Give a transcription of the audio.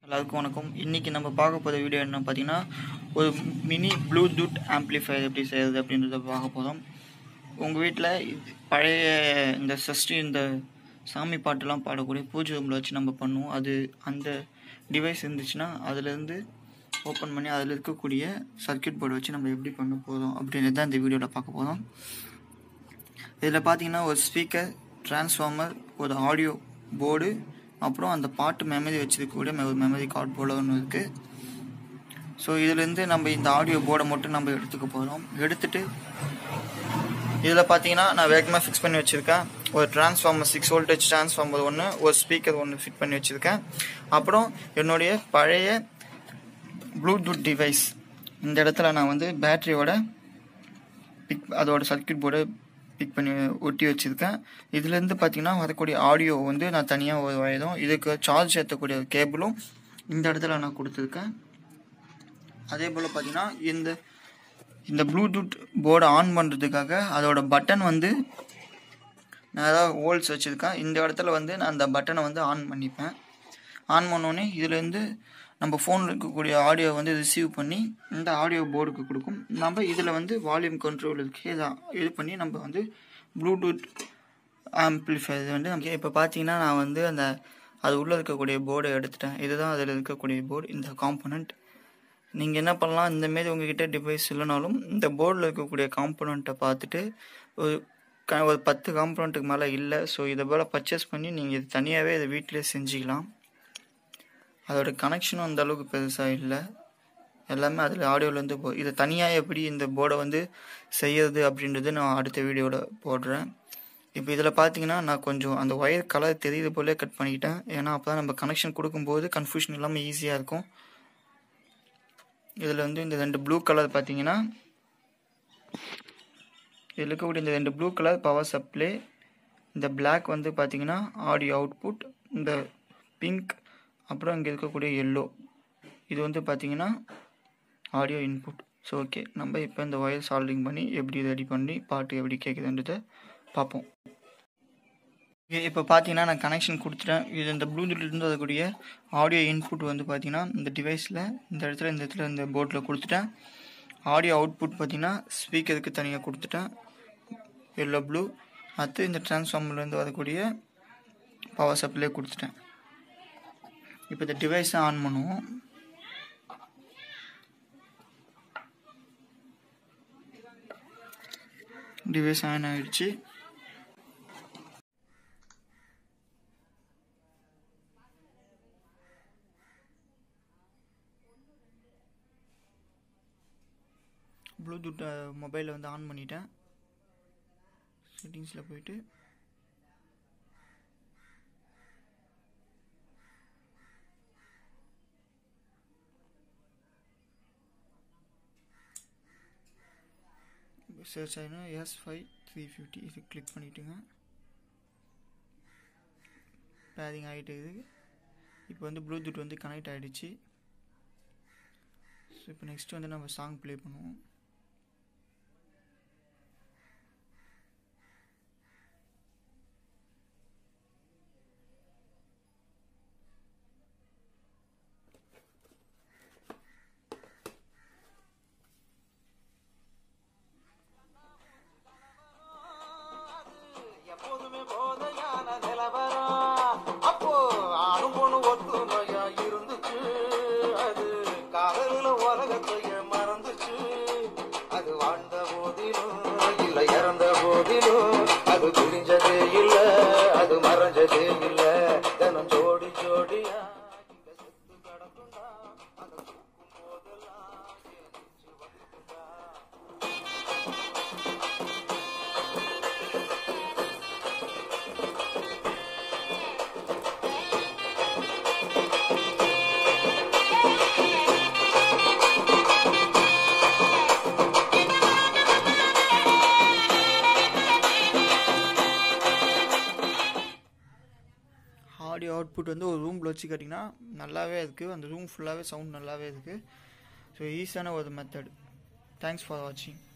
எல்லாருக்கும் வணக்கம் இன்றைக்கி நம்ம பார்க்க போகிற வீடியோ என்ன பார்த்தீங்கன்னா ஒரு மினி ப்ளூடூத் ஆம்ப்ளிஃபையர் எப்படி செய்கிறது அப்படின்றத பார்க்க போகிறோம் உங்கள் வீட்டில் பழைய இந்த சஷ்டி இந்த சாமி பாட்டெல்லாம் பாடக்கூடிய பூஜை ரூமில் வச்சு நம்ம பண்ணுவோம் அது அந்த டிவைஸ் இருந்துச்சுன்னா அதுலேருந்து ஓப்பன் பண்ணி அதில் இருக்கக்கூடிய சர்க்யூட் போர்டை வச்சு நம்ம எப்படி பண்ண போகிறோம் அப்படின்றது தான் இந்த வீடியோவில் பார்க்க போகிறோம் இதில் பார்த்தீங்கன்னா ஒரு ஸ்பீக்கர் டிரான்ஸ்ஃபார்மர் ஒரு ஆடியோ போர்டு அப்புறம் அந்த பாட்டு மெமரி வச்சிருக்கக்கூடிய மெ- ஒரு மெமரி கார்டு போல ஒன்று இருக்குது ஸோ இதுலேருந்து நம்ம இந்த ஆடியோ போர்டை மட்டும் நம்ம எடுத்துக்க போகிறோம் எடுத்துட்டு இதில் பார்த்தீங்கன்னா நான் வேகமாக ஃபிக்ஸ் பண்ணி வச்சுருக்கேன் ஒரு டிரான்ஸ்ஃபார்மர் சிக்ஸ் வோல்டேஜ் டிரான்ஸ்ஃபார்மர் ஒன்று ஒரு ஸ்பீக்கர் ஒன்று ஃபிட் பண்ணி வச்சுருக்கேன் அப்புறம் என்னுடைய பழைய ப்ளூடூத் டிவைஸ் இந்த இடத்துல நான் வந்து பேட்டரியோட பிக் அதோட சர்க்யூட் போர்டை பிக் பண்ணி ஒட்டி வச்சுருக்கேன் இதுலேருந்து பார்த்தீங்கன்னா வரக்கூடிய ஆடியோ வந்து நான் தனியாக ஒரு வயதும் இதுக்கு சார்ஜ் ஏற்றக்கூடிய கேபிளும் இந்த இடத்துல நான் கொடுத்துருக்கேன் அதே போல் பார்த்தீங்கன்னா இந்த இந்த ப்ளூடூத் போர்டை ஆன் பண்ணுறதுக்காக அதோட பட்டன் வந்து நான் ஏதாவது ஹோல்ஸ் வச்சுருக்கேன் இந்த இடத்துல வந்து நான் அந்த பட்டனை வந்து ஆன் பண்ணிப்பேன் ஆன் பண்ணோடனே இதுலேருந்து நம்ம ஃபோனில் இருக்கக்கூடிய ஆடியோ வந்து ரிசீவ் பண்ணி இந்த ஆடியோ போர்டுக்கு கொடுக்கும் நம்ம இதில் வந்து வால்யூம் கண்ட்ரோல் இருக்கு இதை இது பண்ணி நம்ம வந்து ப்ளூடூத் ஆம்ப்ளிஃபையர் வந்து நமக்கு இப்போ பார்த்தீங்கன்னா நான் வந்து அந்த அது உள்ளே இருக்கக்கூடிய போர்டை எடுத்துட்டேன் இதுதான் அதில் இருக்கக்கூடிய போர்டு இந்த காம்பனண்ட் நீங்கள் என்ன பண்ணலாம் இந்தமாரி உங்ககிட்ட டிவைஸ் இல்லைனாலும் இந்த போர்டில் இருக்கக்கூடிய காம்பனண்ட்டை பார்த்துட்டு ஒரு க ஒரு பத்து காம்பனண்ட்டுக்கு மேலே இல்லை ஸோ இதை போல் பர்ச்சேஸ் பண்ணி நீங்கள் இது தனியாகவே இதை வீட்டிலே செஞ்சுக்கலாம் அதோட கனெக்ஷனும் அந்த அளவுக்கு பெருசாக இல்லை எல்லாமே அதில் ஆடியோலேருந்து போ இதை தனியாக எப்படி இந்த போர்டை வந்து செய்யறது அப்படின்றது நான் அடுத்த வீடியோவில் போடுறேன் இப்போ இதில் பார்த்தீங்கன்னா நான் கொஞ்சம் அந்த ஒயர் கலர் தெரியுது போலே கட் பண்ணிக்கிட்டேன் ஏன்னா அப்போ தான் நம்ம கனெக்ஷன் கொடுக்கும்போது கன்ஃபியூஷன் இல்லாமல் ஈஸியாக இருக்கும் இதில் வந்து இந்த ரெண்டு ப்ளூ கலர் பார்த்தீங்கன்னா இதில் இருக்கக்கூடிய இந்த ரெண்டு ப்ளூ கலர் பவர் சப்ளை இந்த Black வந்து பார்த்தீங்கன்னா ஆடியோ அவுட்புட் இந்த பிங்க் அப்புறம் இங்கே இருக்கக்கூடிய எல்லோ இது வந்து பார்த்தீங்கன்னா ஆடியோ இன்புட் ஸோ ஓகே நம்ம இப்போ இந்த ஒயர் சால்டிங் பண்ணி எப்படி ரெடி பண்ணி பாட்டு எப்படி கேட்குதுன்றதை பார்ப்போம் ஓகே இப்போ பார்த்தீங்கன்னா நான் கனெக்ஷன் கொடுத்துட்டேன் இது இந்த ப்ளூடூத்லேருந்து வரக்கூடிய ஆடியோ இன்புட் வந்து பார்த்தீங்கன்னா இந்த டிவைஸில் இந்த இடத்துல இந்த இடத்துல இந்த போர்டில் கொடுத்துட்டேன் ஆடியோ அவுட்புட் பார்த்தீங்கன்னா ஸ்பீக்கருக்கு தனியாக கொடுத்துட்டேன் எல்லோ ப்ளூ அடுத்து இந்த டிரான்ஸ்ஃபார்மர்லேருந்து வரக்கூடிய பவர் சப்ளை கொடுத்துட்டேன் இப்போ இந்த டிவைஸை ஆன் பண்ணுவோம் டிவைஸ் ஆன் ஆயிடுச்சு ப்ளூடூத் மொபைலை வந்து ஆன் பண்ணிட்டேன் செட்டிங்ஸில் போயிட்டு சர்ச் ஆகினா எஸ் ஃபைவ் த்ரீ ஃபிஃப்டி இது கிளிக் பண்ணிவிட்டுங்க பேரிங் ஆகிட்டு இருக்குது இப்போ வந்து ப்ளூடூத் வந்து கனெக்ட் ஆகிடுச்சு ஸோ இப்போ நெக்ஸ்ட் வந்து நம்ம சாங் ப்ளே பண்ணுவோம் எப்போதுமே போதையான நிலவரம் அப்போ ஆணும் பொண்ணு ஒத்துமையா இருந்துச்சு அது காதலில் உலகத்தைய மறந்துச்சு அது வாழ்ந்த போதிலும் இல்ல இறந்த போதிலும் அது பிரிஞ்சதே இல்ல அது மறைஞ்சதே இல்ல தினம் ஜோடி ஜோடியா இங்க செத்து கிடக்குண்டா அந்த தூக்கும் போதெல்லாம் என் நெஞ்சு வலிக்குண்டா. ஆடியோ அவுட்புட் வந்து ஒரு ரூமில் வச்சு கேட்டிங்கன்னா நல்லாவே இருக்குது அந்த ரூம் ஃபுல்லாகவே சவுண்ட் நல்லாவே இருக்குது ஸோ ஈஸியான ஒரு மெத்தட் தேங்க்ஸ் ஃபார் வாட்சிங்